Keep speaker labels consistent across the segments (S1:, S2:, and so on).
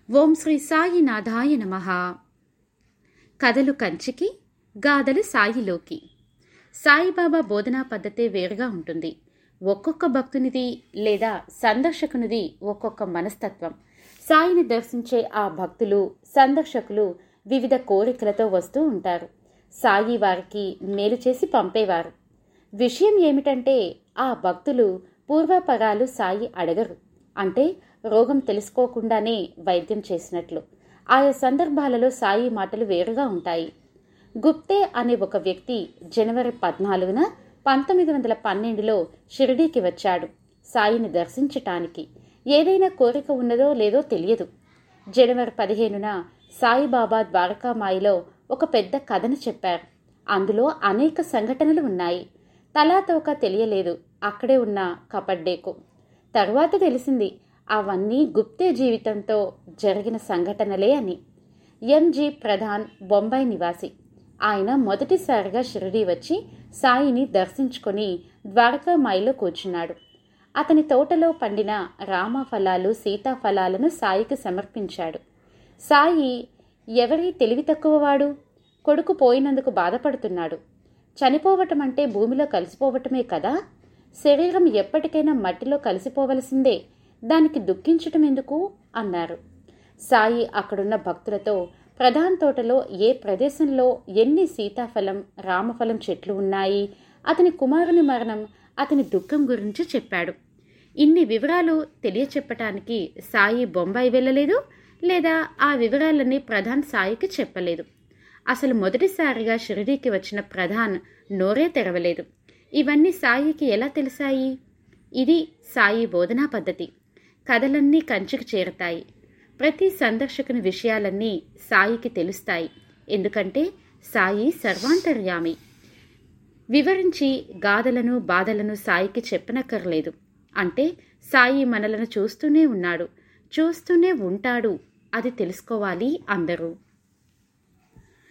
S1: ఓం శ్రీ సాయినాథాయ నమ కథలు కంచికి గాథలు సాయిలోకి సాయిబాబా బోధనా పద్ధతే వేరుగా ఉంటుంది ఒక్కొక్క భక్తునిది లేదా సందర్శకునిది ఒక్కొక్క మనస్తత్వం సాయిని దర్శించే ఆ భక్తులు సందర్శకులు వివిధ కోరికలతో వస్తూ ఉంటారు సాయి వారికి మేలు చేసి పంపేవారు విషయం ఏమిటంటే ఆ భక్తులు పూర్వపరాలు సాయి అడగరు అంటే రోగం తెలుసుకోకుండానే వైద్యం చేసినట్లు ఆయా సందర్భాలలో సాయి మాటలు వేరుగా ఉంటాయి గుప్తే అనే ఒక వ్యక్తి జనవరి పద్నాలుగున పంతొమ్మిది వందల పన్నెండులో షిరిడీకి వచ్చాడు సాయిని దర్శించటానికి ఏదైనా కోరిక ఉన్నదో లేదో తెలియదు జనవరి పదిహేనున సాయిబాబా ద్వారకామాయిలో ఒక పెద్ద కథను చెప్పారు అందులో అనేక సంఘటనలు ఉన్నాయి తలాతోక తెలియలేదు అక్కడే ఉన్న కపడ్డేకు తరువాత తెలిసింది అవన్నీ గుప్తే జీవితంతో జరిగిన సంఘటనలే అని ఎంజి ప్రధాన్ బొంబాయి నివాసి ఆయన మొదటిసారిగా షిరిడీ వచ్చి సాయిని దర్శించుకొని ద్వారకామాయిలో కూర్చున్నాడు అతని తోటలో పండిన రామఫలాలు సీతాఫలాలను సాయికి సమర్పించాడు సాయి ఎవరి తెలివి తక్కువవాడు కొడుకు పోయినందుకు బాధపడుతున్నాడు చనిపోవటం అంటే భూమిలో కలిసిపోవటమే కదా శరీరం ఎప్పటికైనా మట్టిలో కలిసిపోవలసిందే దానికి దుఃఖించటం ఎందుకు అన్నారు సాయి అక్కడున్న భక్తులతో ప్రధాన తోటలో ఏ ప్రదేశంలో ఎన్ని సీతాఫలం రామఫలం చెట్లు ఉన్నాయి అతని కుమారుని మరణం అతని దుఃఖం గురించి చెప్పాడు ఇన్ని వివరాలు తెలియచెప్పటానికి సాయి బొంబాయి వెళ్ళలేదు లేదా ఆ వివరాలన్నీ ప్రధాన్ సాయికి చెప్పలేదు అసలు మొదటిసారిగా షిరిడీకి వచ్చిన ప్రధాన్ నోరే తెరవలేదు ఇవన్నీ సాయికి ఎలా తెలిసాయి ఇది సాయి బోధనా పద్ధతి కథలన్నీ కంచికి చేరతాయి ప్రతి సందర్శకుని విషయాలన్నీ సాయికి తెలుస్తాయి ఎందుకంటే సాయి సర్వాంతర్యామి వివరించి గాథలను బాధలను సాయికి చెప్పనక్కర్లేదు అంటే సాయి మనలను చూస్తూనే ఉన్నాడు చూస్తూనే ఉంటాడు అది తెలుసుకోవాలి అందరూ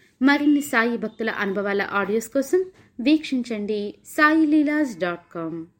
S1: మరిన్ని సాయి భక్తుల అనుభవాల ఆడియోస్ కోసం వీక్షించండి సాయిలీలాస్ డాట్ కామ్